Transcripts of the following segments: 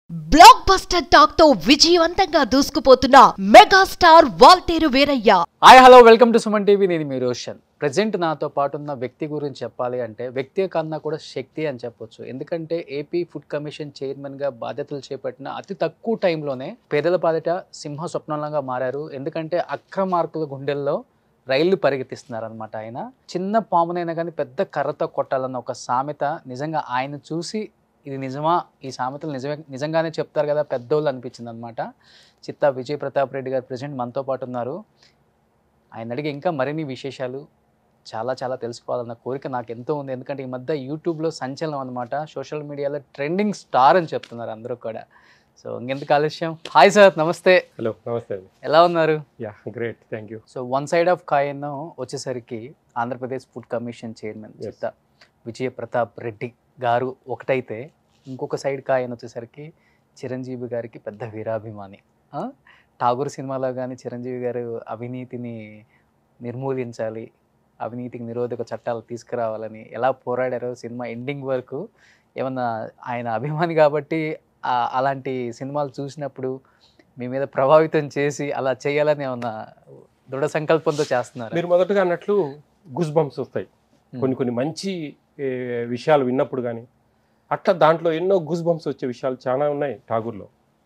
Block buster talk తో విజయవంతంగా దూసుకుపోతున్న megastar Waltair Veerayya hi hello welcome to Suman TV నేను మీ రోషన్ ప్రజెంట్ నాతో పాటు ఉన్న వ్యక్తి గురించి చెప్పాలి అంటే వ్యక్తి కన్నా కూడా శక్తి అని చెప్పొచ్చు ఎందుకంటే ఏపీ ఫుడ్ కమిషన్ చైర్మన్గా బాధ్యతలు చేపట్టిన అతి తక్కువ టైంలోనే పేదల పాలిట సింహ స్వప్నంలాగా మారారు ఎందుకంటే అక్రమార్కుల గుండెల్లో రైళ్లు పరిగెత్తిస్తున్నారు అనమాట ఆయన చిన్న పామునైనా కానీ పెద్ద కర్రతో కొట్టాలన్న ఒక సామెత నిజంగా ఆయన చూసి ఇది నిజమా ఈ సామెతలు నిజమే నిజంగానే చెప్తారు కదా పెద్దోళ్ళు అనిపించింది అనమాట చిత్తా విజయ్ ప్రతాప్ రెడ్డి గారు ప్రజెంట్ మనతో పాటు ఉన్నారు ఆయన అడిగి ఇంకా మరిన్ని విశేషాలు చాలా చాలా తెలుసుకోవాలన్న కోరిక నాకు ఎంతో ఉంది ఎందుకంటే ఈ మధ్య యూట్యూబ్లో సంచలనం అనమాట సోషల్ మీడియాలో ట్రెండింగ్ స్టార్ అని చెప్తున్నారు అందరూ కూడా సో ఇంకెందుకు ఆలస్యం హాయ్ సార్ నమస్తే హలో నమస్తే అండి ఎలా ఉన్నారు yeah great thank you so one side of coin వచ్చేసరికి Andhra Pradesh food commission chairman Yes. Chitta విజయ ప్రతాప్ రెడ్డి గారు ఒకటైతే ఇంకొక సైడ్ కాయిన్ వచ్చేసరికి చిరంజీవి గారికి పెద్ద వీరాభిమాని ఆ? ఠాగూర్ సినిమాలో కానీ చిరంజీవి గారు అవినీతిని నిర్మూలించాలి అవినీతికి నిరోధక చట్టాలు తీసుకురావాలని ఎలా పోరాడారో సినిమా ఎండింగ్ వరకు ఏమన్నా ఆయన అభిమాని కాబట్టి ఆ- అలాంటి సినిమాలు చూసినప్పుడు మీ మీద ప్రభావితం చేసి అలా చేయాలని ఏమన్నా దృఢ సంకల్పంతో చేస్తున్నారు మీరు మొదటగా అన్నట్లు గుస్ బంప్స్ వస్తాయి కొన్ని కొన్ని మంచి ఏ, విషయాలు విన్నప్పుడు కానీ అట్లా దాంట్లో ఎన్నో గుస్ బంప్స్ వచ్చే విషయాలు చాలా ఉన్నాయి ఠాగూర్లో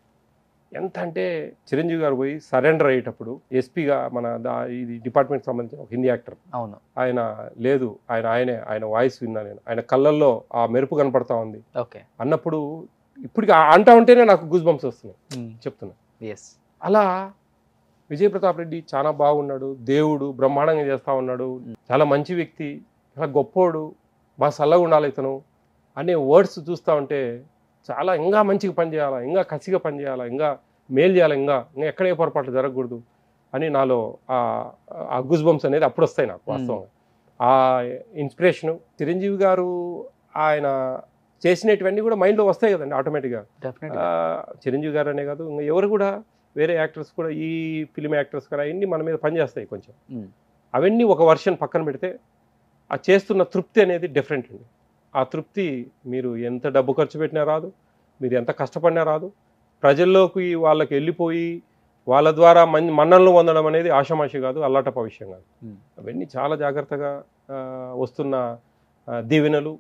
ఎంత అంటే చిరంజీవి గారు పోయి సరెండర్ అయ్యేటప్పుడు ఎస్పీగా మన దా ఇది డిపార్ట్మెంట్ సంబంధించిన ఒక హిందీ యాక్టర్ అవును ఆయన లేదు ఆయన ఆయనే ఆయన వాయిస్ విన్నా నేను ఆయన కళ్ళల్లో ఆ మెరుపు కనపడతా ఉంది ఓకే అన్నప్పుడు ఇప్పటికి ఆ- అంటా ఉంటేనే నాకు గుస్ బంప్స్ వస్తున్నాయి చెప్తున్నా ఎస్ అలా విజయ్ ప్రతాప్ రెడ్డి చాలా బాగున్నాడు దేవుడు బ్రహ్మాండంగా చేస్తా ఉన్నాడు చాలా మంచి వ్యక్తి చాలా గొప్పోడు బాగా చల్లగా ఉండాలి ఇతను అనే వర్డ్స్ చూస్తూ ఉంటే చాలా ఇంకా మంచిగా పనిచేయాలా ఇంకా కసిగా పనిచేయాలా ఇంకా మేలు చేయాలి ఇంకా ఇంకా ఎక్కడ ఏ పొరపాట్లు జరగకూడదు అని నాలో ఆ ఆ గుజ్ బంప్స్ అనేది అప్పుడు వస్తాయి నాకు వాస్తవంగా ఆ ఇన్స్పిరేషను చిరంజీవి గారు ఆయన చేసినటువన్నీ కూడా మైండ్లో వస్తాయి కదండి ఆటోమేటిక్గా డెఫినెట్ ఆ, చిరంజీవి గారు అనే కాదు ఇంకా ఎవరు కూడా వేరే యాక్టర్స్ కూడా ఈ ఫిలిం యాక్టర్స్ కూడా అవన్నీ మన మీద పనిచేస్తాయి కొంచెం Mm. అవన్నీ ఒక వర్షన్ పక్కన పెడితే ఆ చేస్తున్న తృప్తి అనేది డిఫరెంట్ అండి ఆ తృప్తి మీరు ఎంత డబ్బు ఖర్చు పెట్టినా రాదు మీరు ఎంత కష్టపడినా రాదు ప్రజల్లోకి వాళ్ళకి వెళ్ళిపోయి వాళ్ళ ద్వారా మన్ మన్నలను పొందడం అనేది ఆషమాషి కాదు అల్లాటప విషయం కాదు Mm. అవన్నీ చాలా జాగ్రత్తగా ఆ, వస్తున్న ఆ, దీవెనలు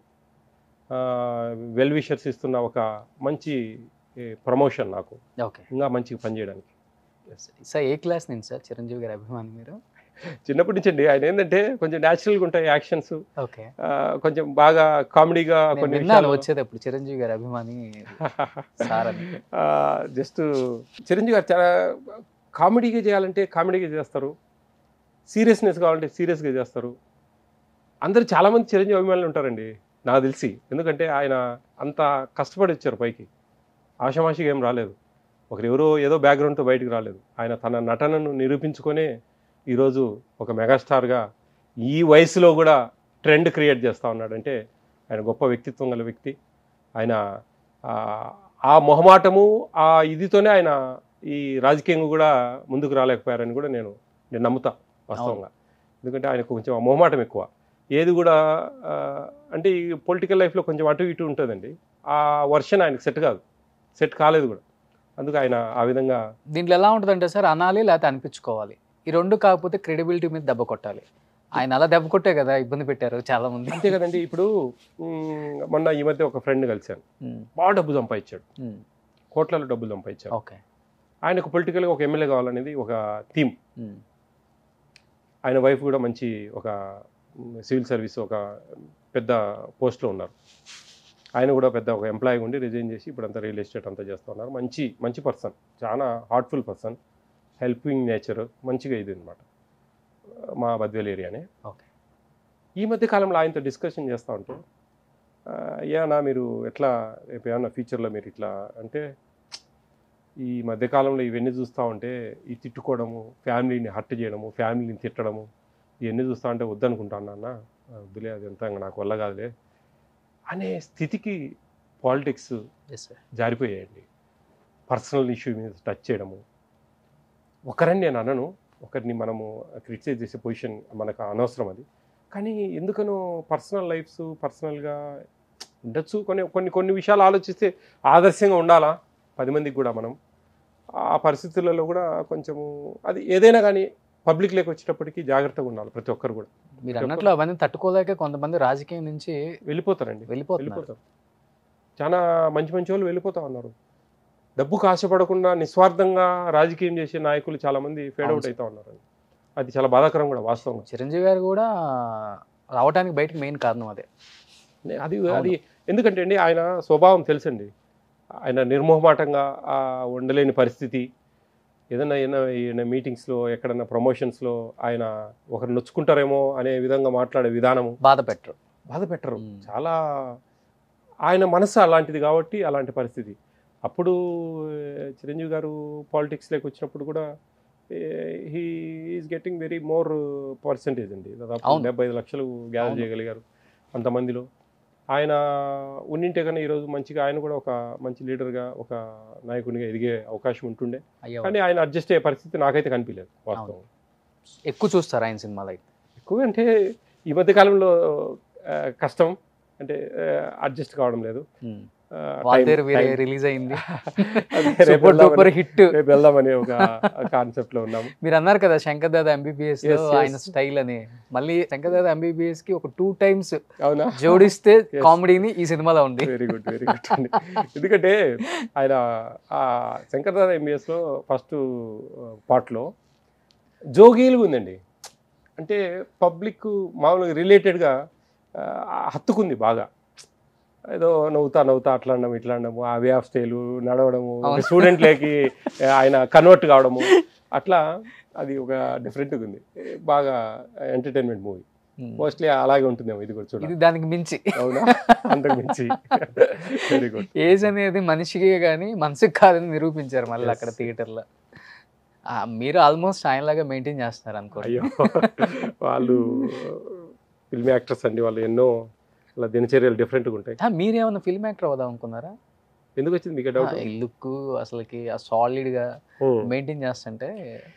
వెల్ విషర్స్ ఇస్తున్న ఒక మంచి ప్రమోషన్ నాకు ఓకే ఇంకా మంచిగా పనిచేయడానికి సార్ ఏ క్లాస్ నుంచి సార్ చిరంజీవి గారి అభిమాని మీరు చిన్నప్పటి నుంచి అండి ఆయన ఏంటంటే కొంచెం న్యాచురల్గా ఉంటాయి యాక్షన్స్ ఓకే కొంచెం బాగా కామెడీగా నేను కొన్ని విన్నాను విషయాలు వచ్చేటప్పుడు చిరంజీవి గారి అభిమాని సార్ అని జస్ట్ చిరంజీవి గారు చాలా కామెడీగా చేయాలంటే కామెడీగా చేస్తారు సీరియస్నెస్ కావాలంటే సీరియస్గా చేస్తారు అందరు చాలామంది చిరంజీవి అభిమానులు ఉంటారండి నాకు తెలిసి ఎందుకంటే ఆయన అంత కష్టపడి వచ్చారు పైకి ఆషమాషిగా ఏం రాలేదు ఒకరు ఎవరో ఏదో బ్యాక్గ్రౌండ్తో బయటకు రాలేదు ఆయన తన నటనను నిరూపించుకొనే ఈరోజు ఒక మెగాస్టార్గా ఈ వయసులో కూడా ట్రెండ్ క్రియేట్ చేస్తూ ఉన్నాడంటే ఆయన గొప్ప వ్యక్తిత్వం గల వ్యక్తి ఆయన ఆ, ఆ మొహమాటము ఆ ఇదితోనే ఆయన ఈ రాజకీయంగా కూడా ముందుకు రాలేకపోయారని కూడా నేను నేను నమ్ముతా వాస్తవంగా ఎందుకంటే ఆయనకు కొంచెం ఆ మొహమాటం ఎక్కువ ఏది కూడా ఆ, అంటే ఈ పొలిటికల్ లైఫ్లో కొంచెం అటు ఇటు ఉంటుందండి ఆ వర్షన్ ఆయనకు సెట్ కాదు సెట్ కాలేదు కూడా అందుకు ఆయన ఆ విధంగా దీంట్లో ఎలా ఉంటుందంటే సార్ అనాలి లేకపోతే అనిపించుకోవాలి ఈ రెండు కాకపోతే క్రెడిబిలిటీ మీద దెబ్బ కొట్టాలి ఆయన అలా దెబ్బ కొట్టే కదా ఇబ్బంది పెట్టారు చాలా మంది అంతే కదండి ఇప్పుడు మ్, మొన్న ఈ మధ్య ఒక ఫ్రెండ్ కలిశాను ఉమ్, బాగా డబ్బు సంపాదించాడు ఉమ్, కోట్లలో డబ్బులు సంపాదించాడు ఓకే ఆయనకు పొలిటికల్గా ఒక ఎమ్మెల్యే కావాలనేది ఒక థీమ్ ఉమ్, ఆయన వైఫ్ కూడా మంచి ఒక సివిల్ సర్వీస్ ఒక పెద్ద పోస్ట్లో ఉన్నారు ఆయన కూడా పెద్ద ఒక ఎంప్లాయీ ఉండి రిజైన్ చేసి ఇప్పుడు అంతా రియల్ ఎస్టేట్ అంతా చేస్తూ ఉన్నారు మంచి మంచి పర్సన్ చాలా హార్ట్ఫుల్ పర్సన్ హెల్పింగ్ నేచర్ మంచిగా ఇది అనమాట మా బద్వేల్ ఏరియానే ఓకే ఈ మధ్య కాలంలో ఆయనతో డిస్కషన్ చేస్తూ ఉంటే "ఆ, అయ్యానా మీరు ఎట్లా రేపు ఏమన్నా ఫ్యూచర్లో మీరు ఇట్లా అంటే ఈ మధ్యకాలంలో ఇవన్నీ చూస్తూ ఉంటే ఈ తిట్టుకోవడము ఫ్యామిలీని హర్ట్ చేయడము ఫ్యామిలీని తిట్టడము ఇవన్నీ చూస్తూ ఉంటే వద్దనుకుంటాను నాన్న "ఆ, వద్దులే అది ఎంత నాకు వల్ల కాదులే అనే స్థితికి పాలిటిక్స్ ఎస్ సార్ జారిపోయాయండి పర్సనల్ ఇష్యూ మీద టచ్ చేయడము ఒకరని నేను అనను ఒకరిని మనము క్రిటిసైజ్ చేసే పొజిషన్ మనకు అనవసరం అది కానీ ఎందుకనో పర్సనల్ లైఫ్స్ పర్సనల్గా ఉండొచ్చు కొన్ని కొన్ని కొన్ని విషయాలు ఆలోచిస్తే ఆదర్శంగా ఉండాలా పది మందికి కూడా మనం ఆ పరిస్థితులలో కూడా కొంచెము అది ఏదైనా కానీ పబ్లిక్ లేక వచ్చేటప్పటికి జాగ్రత్తగా ఉండాలి ప్రతి ఒక్కరు కూడా మీరు అన్నట్లు అవన్నీ తట్టుకోలేక కొంతమంది రాజకీయం నుంచి వెళ్ళిపోతారండి వెళ్ళిపోతున్నారు వెళ్ళిపోతారు చాలా మంచి మంచి వాళ్ళు వెళ్ళిపోతా ఉన్నారు డబ్బుకు ఆశపడకుండా నిస్వార్థంగా రాజకీయం చేసే నాయకులు చాలా మంది ఫేడ్ అవును అవుట్ అవుతా ఉన్నారు అది చాలా బాధాకరం కూడా వాస్తవంగా చిరంజీవి గారు కూడా రావడానికి బయటకు మెయిన్ కారణం అదే నే- అది అవును. అది ఎందుకంటే అండి ఆయన స్వభావం తెలుసండి ఆయన నిర్మోహమాటంగా ఆ ఉండలేని పరిస్థితి ఏదైనా ఏదైనా ఏదైనా మీటింగ్స్లో ఎక్కడైనా ప్రమోషన్స్లో ఆయన ఒకరు నొచ్చుకుంటారేమో అనే విధంగా మాట్లాడే విధానము బాధ పెట్టరు బాధ పెట్టరు మ్మ్. చాలా ఆయన మనసు అలాంటిది కాబట్టి అలాంటి పరిస్థితి అప్పుడు ఏ, చిరంజీవి గారు పాలిటిక్స్లోకి వచ్చినప్పుడు కూడా he is getting very more percentage అండి దాదాపు అవును. డెబ్బై ఐదు లక్షలు గ్యాదర్ అవును. చేయగలిగారు అంతమందిలో ఆయన ఉన్నింటే కన్నా ఈరోజు మంచిగా ఆయన కూడా ఒక మంచి లీడర్గా ఒక నాయకునిగా ఎదిగే అవకాశం ఉంటుండే అయ్యో కానీ ఆయన అడ్జస్ట్ అయ్యే పరిస్థితి నాకైతే కనిపించలేదు వాస్తవం ఎక్కువ చూస్తారు ఆయన సినిమాలు అయితే ఎక్కువ అంటే ఈ మధ్య కాలంలో ఆ, కష్టం అంటే అడ్జస్ట్ కావడం లేదు ఆ, వాల్తేరు time- వేరే time. రిలీజ్ అయింది అదే రేపు సూపర్ వెళ్దామని- డూపర్ హిట్ రేపు వెళ్దామని ఒక కాన్సెప్ట్ లో ఉన్నాము మీరు అన్నారు కదా శంకర్ దాదా ఎంబీబీఎస్ లో Yes, yes. ఆయన స్టైల్ అని మళ్ళీ శంకర్ దాదా ఎంబీబీఎస్ కి ఒక టూ టైమ్స్ అవునా జోడిస్తే Yes. కామెడీని ఈ సినిమాలో ఉంది వెరీ గుడ్ వెరీ గుడ్ అండి ఎందుకంటే ఆయన ఆ శంకర్ దాదా ఎంబీఎస్ లో ఫస్ట్ పార్ట్ లో జోగీలుగా ఉందండి అంటే పబ్లిక్ మామూలుగా రిలేటెడ్గా హత్తుకుంది బాగా ఏదో నవ్వుతా నవ్వుతా అట్లా అనడం ఇట్లా అనడము ఆ వే ఆఫ్ స్టైలు నడవడము అవును. స్టూడెంట్లకి ఆయన కన్వర్ట్ కావడము అట్లా అది ఒక డిఫరెంట్గా ఉంది బాగా ఎంటర్టైన్మెంట్ మూవీ Hmm. మోస్ట్లీ అలాగే ఉంటుందేమో ఇది కూడా చూడాలి ఇది దానికి మించి అవునా అంతకు మించి వెరీ గుడ్ ఏజ్ అనేది మనిషికి కానీ మనసుకి కాదని నిరూపించారు మళ్ళీ Yes. అక్కడ థియేటర్లో మీరు ఆల్మోస్ట్ ఆయనలాగా మెయింటైన్ చేస్తున్నారు అనుకో అయ్యో వాళ్ళు ఫిల్మ్ యాక్టర్స్ అండి వాళ్ళు ఎన్నో అలా దినచర్యలు డిఫరెంట్గా ఉంటాయి మీరేమన్నా ఫిల్మ్ యాక్టర్ అవుదాం అనుకున్నారా ఎందుకు వచ్చింది మీకు డౌట్ లుక్ అసలుకి ఆ సాలిడ్ గా మెయింటైన్ చేస్తుంటే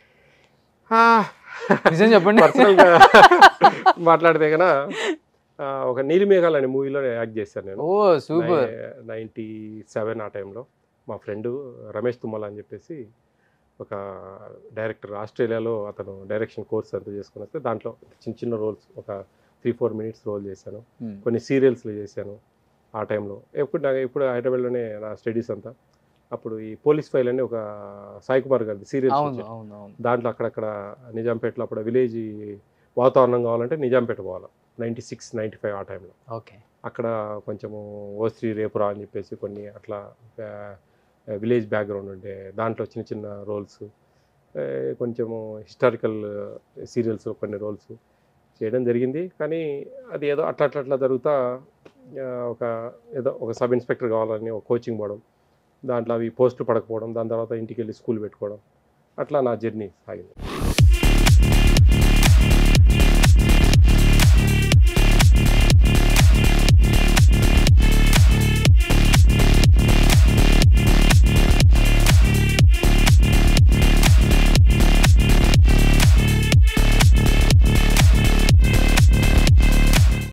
నిజం చెప్పండి పర్సనల్గా మాట్లాడితే కన్నా ఆ, ఒక నీలిమేఘాలు అనే మూవీలో యాక్ట్ చేశాను నేను ఓ సూపర్ నైంటీ సెవెన్ ఆ టైంలో మా ఫ్రెండ్ రమేష్ తుమ్మల అని చెప్పేసి ఒక డైరెక్టర్ ఆస్ట్రేలియాలో అతను డైరెక్షన్ కోర్స్ అంతా చేసుకుని వస్తే దాంట్లో చిన్న చిన్న రోల్స్ ఒక త్రీ ఫోర్ మినిట్స్ రోల్ చేశాను కొన్ని సీరియల్స్లో చేశాను ఆ టైంలో ఎప్పుడు నాకు ఇప్పుడు హైదరాబాద్లోనే నా స్టడీస్ అంతా అప్పుడు ఈ పోలీస్ ఫైల్ అని ఒక సాయి కుమార్ గారి సీరియల్స్ అవును అవును అవును దాంట్లో అక్కడక్కడ నిజాంపేటలో అప్పుడు విలేజ్ వాతావరణం కావాలంటే నిజాంపేట పోవాలి నైంటీ సిక్స్ నైంటీ ఫైవ్ ఆ టైంలో ఓకే అక్కడ కొంచెము ఓస్త్రీ రేపురా అని చెప్పేసి కొన్ని అట్లా విలేజ్ బ్యాక్గ్రౌండ్ ఉండే దాంట్లో చిన్న చిన్న రోల్స్ కొంచెము హిస్టారికల్ సీరియల్స్ కొన్ని రోల్స్ చేయడం జరిగింది కానీ అది ఏదో అట్లా అట్లా అట్లా జరుగుతా ఆ, ఒక ఏదో ఒక సబ్ ఇన్స్పెక్టర్ కావాలని ఒక కోచింగ్ పోవడం దాంట్లో అవి పోస్టులు పడకపోవడం దాని తర్వాత ఇంటికి వెళ్ళి స్కూల్ పెట్టుకోవడం అట్లా నా జర్నీ సాగింది